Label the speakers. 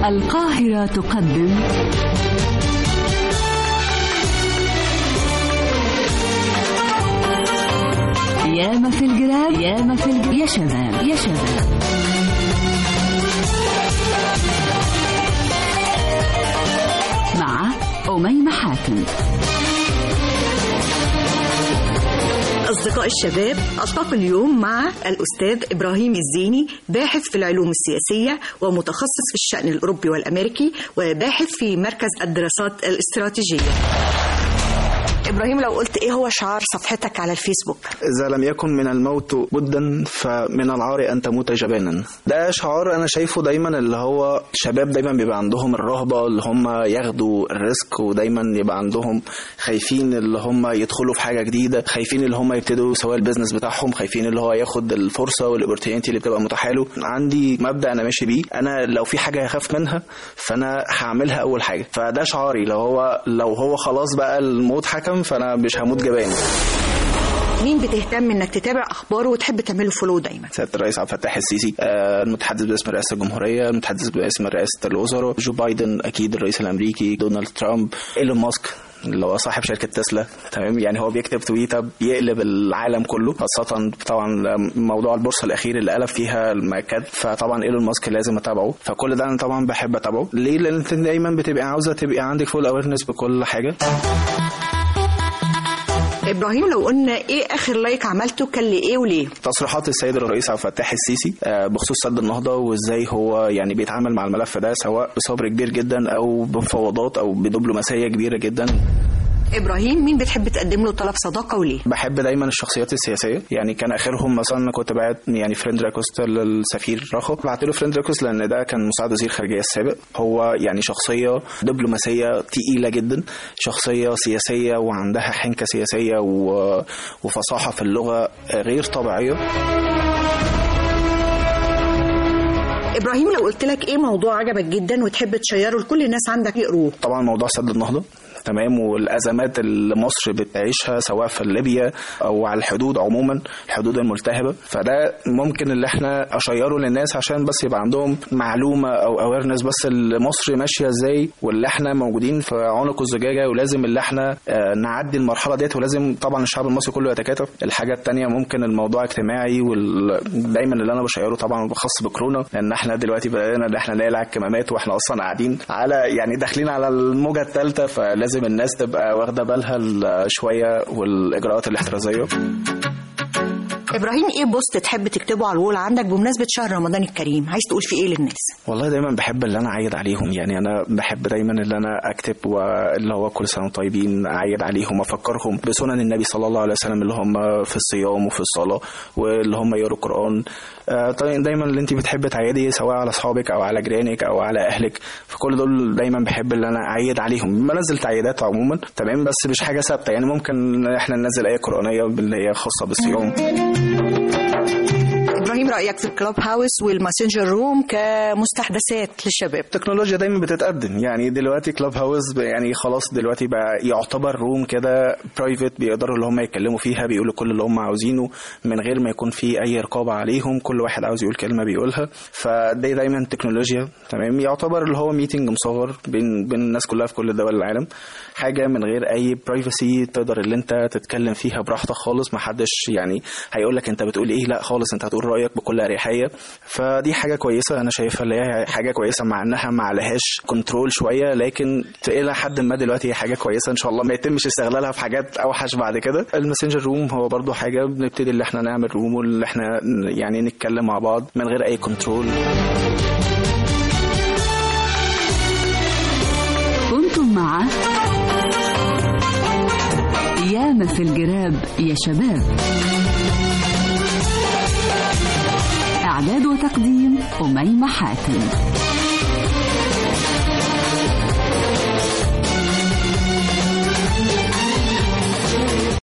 Speaker 1: القاهرة تقدم ياما في الجراب ياما في الجراب يا شباب يا شباب مع أميمة حاتم
Speaker 2: أصدقاء الشباب ألتقي اليوم مع الأستاذ إبراهيم الزيني باحث في العلوم السياسية ومتخصص في الشأن الأوروبي والأمريكي وباحث في مركز الدراسات الاستراتيجية إبراهيم لو قلت إيه هو شعار صفحتك على الفيسبوك
Speaker 3: إذا لم يكن من الموت بدا فمن العار أن تموت جبانا ده شعار أنا شايفه دايما اللي هو شباب دايما بيبقى عندهم الرهبة اللي هم ياخدوا الريسك ودايما يبقى عندهم خايفين اللي هم يدخلوا في حاجة جديدة خايفين اللي هم يبتدوا سواء البيزنس بتاعهم خايفين اللي هو ياخد الفرصة والاوبورتيونيتي اللي بتبقى متاحة له عندي مبدأ أنا ماشي بيه أنا لو في حاجة هخاف منها فأنا هعملها أول حاجة فده شعاري لو هو لو هو خلاص بقى الموت حكم فأنا مش هموت جبان
Speaker 2: مين بتهتم إنك تتابع أخباره وتحب تعمله فولو دايما
Speaker 3: سياده الرئيس عبد الفتاح السيسي آه، المتحدث باسم رئاسه الجمهوريه المتحدث باسم رئاسه الوزراء جو بايدن اكيد الرئيس الامريكي دونالد ترامب ايلون ماسك اللي هو صاحب شركه تسلا تمام يعني هو بيكتب تويته بيقلب العالم كله خاصه طبعا موضوع البورصه الاخير اللي قلب فيها الماركات فطبعا ايلون ماسك لازم اتابعه فكل ده انا طبعا بحب اتابعه ليه لان انت دايما بتبقى عاوزه تبقى عندك فول اويرنس بكل حاجه
Speaker 2: إبراهيم لو قلنا إيه آخر لايك عملته كان لإيه وليه
Speaker 3: تصريحات السيد الرئيس عبد الفتاح السيسي آه، بخصوص سد النهضه وازاي هو يعني بيتعامل مع الملف ده سواء بصبر كبير جدا او بمفاوضات او بدبلوماسيه كبيره جدا
Speaker 2: إبراهيم مين بتحب تقدم له طلب صداقة وليه
Speaker 3: بحب دايما الشخصيات السياسيه يعني كان اخرهم مثلا أنا كنت بعت يعني فريند راكوست للسفير راخو بعت له فريند راكوست لان ده كان مساعد وزير خارجيه السابق هو يعني شخصيه دبلوماسيه تقيله جدا شخصيه سياسيه وعندها حنكه سياسيه و... وفصاحه في اللغه غير طبيعيه
Speaker 2: إبراهيم لو قلت لك إيه موضوع عجبك جدا وتحب تشيره لكل الناس عندك يقروه
Speaker 3: طبعا موضوع سد النهضه تمام والازمات اللي مصر بتعيشها سواء في ليبيا او على الحدود عموما الحدود الملتهبه فده ممكن اللي احنا اشيره للناس عشان بس يبقى عندهم معلومه او اويرنس بس اللي مصر ماشيه ازاي واللي احنا موجودين في عنق الزجاجه ولازم اللي احنا آه، نعدي المرحله ديت ولازم طبعا الشعب المصري كله يتكاتف الحاجه الثانيه ممكن الموضوع اجتماعي ودايما اللي انا بشيره طبعا خاص بكورونا لان احنا دلوقتي بدانا ان احنا نقلع الكمامات واحنا اصلا قاعدين على يعني داخلين على الموجه الثالثه فلازم الناس تبقى واخده بالها ال- شويه والاجراءات الاحترازيه
Speaker 2: إبراهيم إيه بوست تحب تكتبه على الوول عندك بمناسبة شهر رمضان الكريم عايز تقول فيه إيه للناس
Speaker 3: والله دايما بحب اللي انا اعيد عليهم يعني انا بحب دايما اللي انا اكتب واللي هو كل سنه وانتم طيبين اعيد عليهم افكرهم بسنن النبي صلى الله عليه وسلم اللي هم في الصيام وفي الصلاه واللي هم يقروا القران آه، طيب دايما اللي انت بتحب تعيدي سواء على اصحابك او على جيرانك او على اهلك فكل دول دايما بحب اللي انا اعيد عليهم بنزل تعييدات عموما تمام بس مش حاجه ثابته يعني ممكن احنا ننزل ايه قرانيه اللي هي خاصه بالصيام
Speaker 2: إبراهيم رأيك في الكلاب هاوس والماسنجر روم كمستحدثات للشباب
Speaker 3: التكنولوجيا دايما بتتقدم يعني دلوقتي كلاب هاوس ب- يعني خلاص دلوقتي بقى يعتبر روم كده برايفت بيقدروا اللي هم يتكلموا فيها بيقولوا كل اللي هم عاوزينه من غير ما يكون في اي رقابه عليهم كل واحد عاوز يقول كلمه بيقولها فدي دايما تكنولوجيا تمام يعتبر اللي هو ميتنج مصغر بين بين الناس كلها في كل دول العالم حاجه من غير اي برايفسي تقدر اللي انت تتكلم فيها براحتك خالص ما حدش يعني هيقول لك انت بتقول ايه لا خالص انت هتقول رايك بكل اريحيه فدي حاجه كويسه انا شايفها اللي هي حاجه كويسه مع انها ما عليهاش كنترول شويه لكن الى حد ما دلوقتي هي حاجه كويسه ان شاء الله ما يتمش استغلالها في حاجات اوحش بعد كده الماسنجر روم هو برضو حاجه بنبتدي اللي احنا نعمل روم واللي احنا يعني نتكلم مع بعض من غير اي كنترول
Speaker 1: كنتم مع ياما في الجراب يا شباب إعداد وتقديم أميمة حاتم